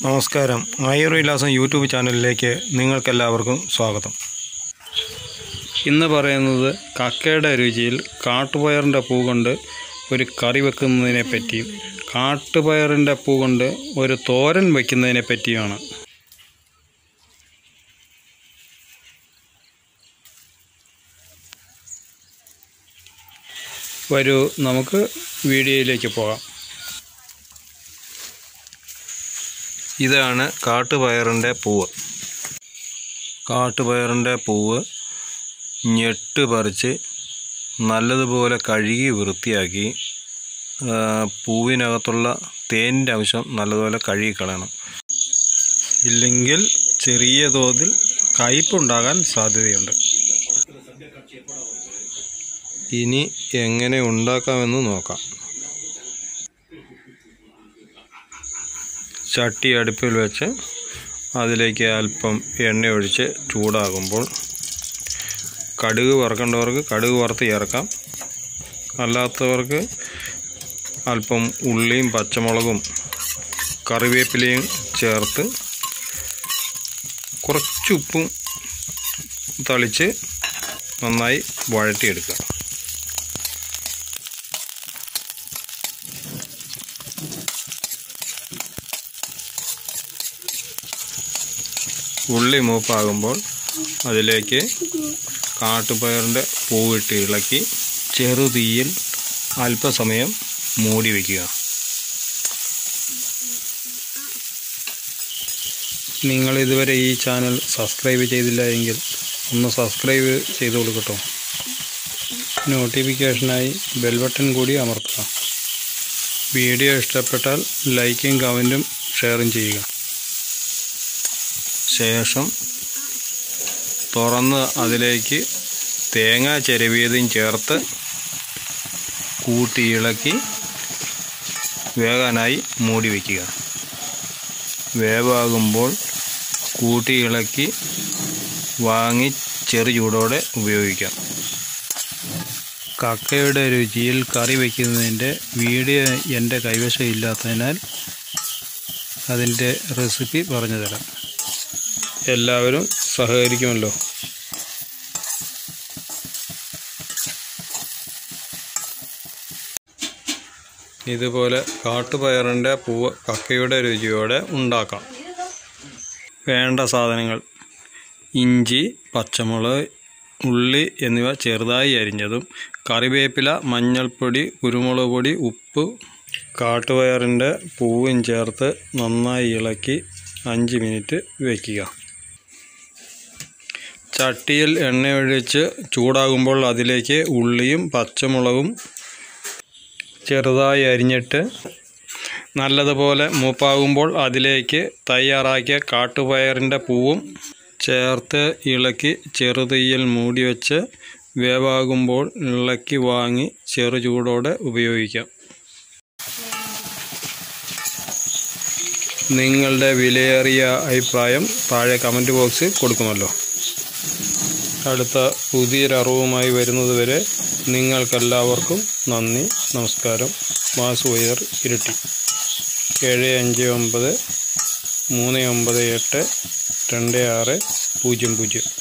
നമസ്കാരം ആയുർവിലാസം യൂട്യൂബ് ചാനലിലേക്ക് നിങ്ങൾക്കെല്ലാവർക്കും സ്വാഗതം ഇന്ന് പറയുന്നത് കക്കയുടെ രുചിയിൽ കാട്ടുപയറിൻ്റെ പൂ കൊണ്ട് ഒരു കറി വെക്കുന്നതിനെ പറ്റിയും കാട്ടുപയറിൻ്റെ പൂ കൊണ്ട് ഒരു തോരൻ വയ്ക്കുന്നതിനെ പറ്റിയുമാണ് വരൂ നമുക്ക് വീഡിയോയിലേക്ക് പോകാം ഇതാണ് കാട്ടുപയറിൻ്റെ പൂവ് കാട്ടുപയറിൻ്റെ പൂവ് ഞെട്ട് പറിച്ച് നല്ലതുപോലെ കഴുകി വൃത്തിയാക്കി ആ, പൂവിനകത്തുള്ള തേനിൻ്റെ അംശം നല്ലതുപോലെ കഴുകി കളയണം ഇല്ലെങ്കിൽ ചെറിയ തോതിൽ കയ്പുണ്ടാകാൻ സാധ്യതയുണ്ട് ഇനി എങ്ങനെ ഉണ്ടാക്കാമെന്ന് നോക്കാം ചട്ടി അടുപ്പിൽ വെച്ച് അതിലേക്ക് അല്പം എണ്ണ ഒഴിച്ച് ചൂടാകുമ്പോൾ കടുക് വറുക്കേണ്ടവർക്ക് കടുക് വറുത്ത് ചേർക്കാം അല്ലാത്തവർക്ക് അല്പം ഉള്ളിയും പച്ചമുളകും കറിവേപ്പിലയും ചേർത്ത് കുറച്ചുപ്പും തളിച്ച് നന്നായി വഴറ്റിയെടുക്കുക ഉള്ളി മൂപ്പാകുമ്പോൾ അതിലേക്ക് കാട്ടുപയറിൻ്റെ പൂവിട്ട് ഇളക്കി ചെറുതീയിൽ അല്പസമയം മൂടി വയ്ക്കുക നിങ്ങൾ ഇതുവരെ ഈ ചാനൽ സബ്സ്ക്രൈബ് ചെയ്തില്ല എങ്കിൽ ഒന്ന് സബ്സ്ക്രൈബ് ചെയ്ത് കൊടുക്കട്ടോ നോട്ടിഫിക്കേഷനായി ബെൽ ബട്ടൺ കൂടി അമർത്തുക വീഡിയോ ഇഷ്ടപ്പെട്ടാൽ ലൈക്കും കമൻറ്റും ഷെയറും ചെയ്യുക ശേഷം തുറന്ന് അതിലേക്ക് തേങ്ങ ചിരവിയതും ചേർത്ത് കൂട്ടി ഇളക്കി വേകാനായി മൂടി വയ്ക്കുക വേവാകുമ്പോൾ കൂട്ടി ഇളക്കി വാങ്ങി ചെറു ചൂടോടെ ഉപയോഗിക്കാം കക്കയുടെ രുചിയിൽ കറി വയ്ക്കുന്നതിൻ്റെ വീഡിയോ എൻ്റെ കൈവശം ഇല്ലാത്തതിനാൽ അതിൻ്റെ റെസിപ്പി പറഞ്ഞു തരാം എല്ലാവരും സഹകരിക്കുമല്ലോ ഇതുപോലെ കാട്ടുപയറിൻ്റെ പൂവ് കക്കയുടെ രുചിയോടെ ഉണ്ടാക്കാം വേണ്ട സാധനങ്ങൾ ഇഞ്ചി പച്ചമുളക് ഉള്ളി എന്നിവ ചെറുതായി അരിഞ്ഞതും കറിവേപ്പില മഞ്ഞൾപ്പൊടി കുരുമുളക് പൊടി ഉപ്പ് കാട്ടുപയറിൻ്റെ പൂവും ചേർത്ത് നന്നായി ഇളക്കി അഞ്ച് മിനിറ്റ് വയ്ക്കുക ചട്ടിയിൽ എണ്ണയൊഴിച്ച് ചൂടാകുമ്പോൾ അതിലേക്ക് ഉള്ളിയും പച്ചമുളകും ചെറുതായി അരിഞ്ഞിട്ട് നല്ലതുപോലെ മൂപ്പാകുമ്പോൾ അതിലേക്ക് തയ്യാറാക്കിയ കാട്ടുപയറിൻ്റെ പൂവും ചേർത്ത് ഇളക്കി ചെറുതീയിൽ മൂടി വെച്ച് വേവാകുമ്പോൾ ഇളക്കി വാങ്ങി ചെറു ചൂടോടെ ഉപയോഗിക്കാം നിങ്ങളുടെ വിലയേറിയ അഭിപ്രായം താഴെ കമൻറ്റ് ബോക്സിൽ കൊടുക്കുമല്ലോ അടുത്ത പുതിയൊരു അറിവുമായി വരുന്നതുവരെ നിങ്ങൾക്കെല്ലാവർക്കും നന്ദി നമസ്കാരം വാസു വൈദ്യർ ഇരട്ടി ഏഴ് അഞ്ച് ഒമ്പത് മൂന്ന് ഒമ്പത് എട്ട് രണ്ട് ആറ് പൂജ്യം പൂജ്യം